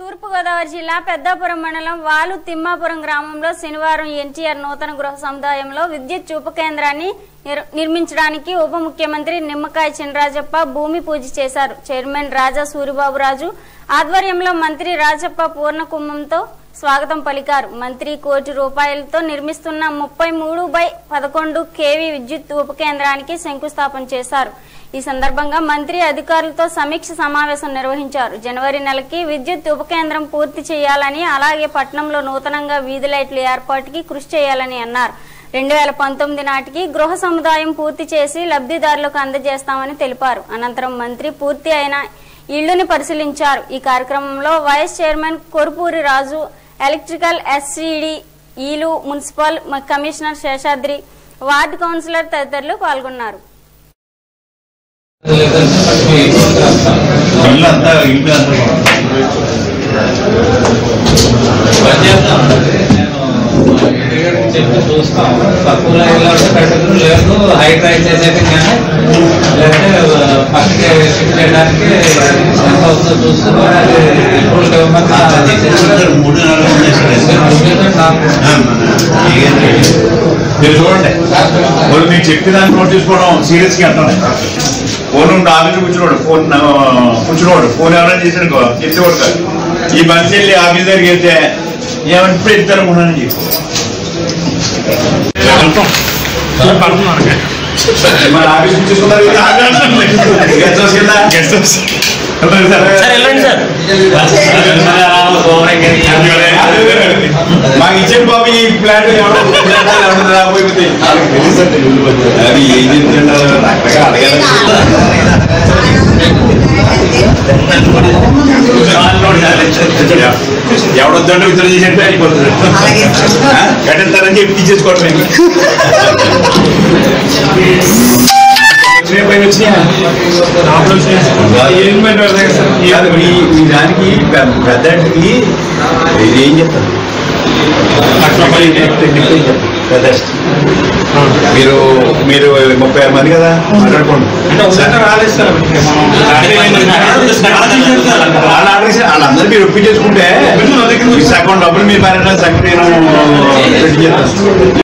తూర్పుగోదావరి జిల్లా పెద్దాపురం మండలం వాలు తిమ్మాపురం గ్రామంలో శనివారం ఎన్టీఆర్ నూతన గృహ సముదాయంలో విద్యుత్ ఉప కేంద్రాన్ని నిర్- నిర్మించడానికి ఉప ముఖ్యమంత్రి నిమ్మకాయ చినరాజప్ప భూమి పూజ చేశారు చైర్మన్ రాజా సూరిబాబు రాజు ఆధ్వర్యంలో మంత్రి రాజప్ప పూర్ణ కుంభంతో స్వాగతం పలికారు మంత్రి కోటి రూపాయలతో నిర్మిస్తున్న ముప్పై మూడు బై పదకొండు కేవీ విద్యుత్ ఉప కేంద్రానికి శంకుస్థాపన చేశారు ఈ సందర్భంగా మంత్రి అధికారులతో సమీక్ష సమావేశం నిర్వహించారు జనవరి నెలకి విద్యుత్ ఉప కేంద్రం పూర్తి చేయాలని అలాగే పట్టణంలో నూతనంగా వీధి లైట్ల ఏర్పాటుకి కృషి చేయాలని అన్నారు రెండు వేల పంతొమ్మిది నాటికి గృహ సముదాయం పూర్తి చేసి లబ్ధిదారులకు అందజేస్తామని తెలిపారు అనంతరం మంత్రి పూర్తి అయిన ఇళ్లుని పరిశీలించారు ఈ కార్యక్రమంలో vice chairman Korupuri Raju electrical ఎస్సిడి ఈలు municipal commissioner Seshadri ward councillor తదితరులు పాల్గొన్నారు ఇల్లు అంతా ఇల్లు అంతా చెప్పి చూస్తాం తక్కువ లైన్లో ఉంటే పెట్టదు లేదు హైట్ రైట్ చేసేది కానీ లేకపోతే పక్కకి షిఫ్ట్ చేయడానికి ఎంత అవుతుందో చూసుకుని అది అప్రూవల్ ఇవ్వమని మూడు నాలుగు ఉన్నాయి సార్. మీరు చూడండి వాళ్ళు మీకు చెప్పేదాన్ని నోట్ తీసుకోవడం సీరియస్ గా అంటాను ఫోన్ ఉండి ఆఫీస్ కూర్చున్నాడు ఫోన్ కూర్చున్నాడు ఫోన్ ఎవరైనా చేశాడు అనుకో చెప్పేవాడు కాదు ఈ మనిషి వెళ్ళి ఆఫీస్ దగ్గరికి వెళ్తే ఏమంటే ఇప్పుడు ఇద్దరు అనుకున్నానని చెప్పి మన ఆఫీస్ కూర్చున్నారు గెస్ట్ హౌస్ కింద గెస్ట్ హౌస్ సార్ వెళ్ళండి సార్ మాకు ఇచ్చిన బాబు ఈ ప్లాంట్ రాబోయింది అది ఏం చెప్తుంటారు రకరకాల అడగాలి ఎవడొద్దంటే విత్తనం చేసేట్టు అయిపోతుంది ఆ? కట్టేస్తారని చెప్పి తీసేసుకోవడం మేము. వచ్చినాయి పైన వచ్చినాయా? కాదు, మీ మీ దానికి పెద్ద- పెద్దటికి ఇది ఏం చెప్తారు పెద్ద మీరు మీరు ముప్పై ఆరు మంది కదా మాట్లాడుకోండి వాళ్ళ ఆర్డర్ ఇస్తే వాళ్ళందరూ మీరు ఒప్పి చేసుకుంటే ఈ సగం డబ్బులు మీ పేరెంట్ సగం నేను రెడీ చేస్తాను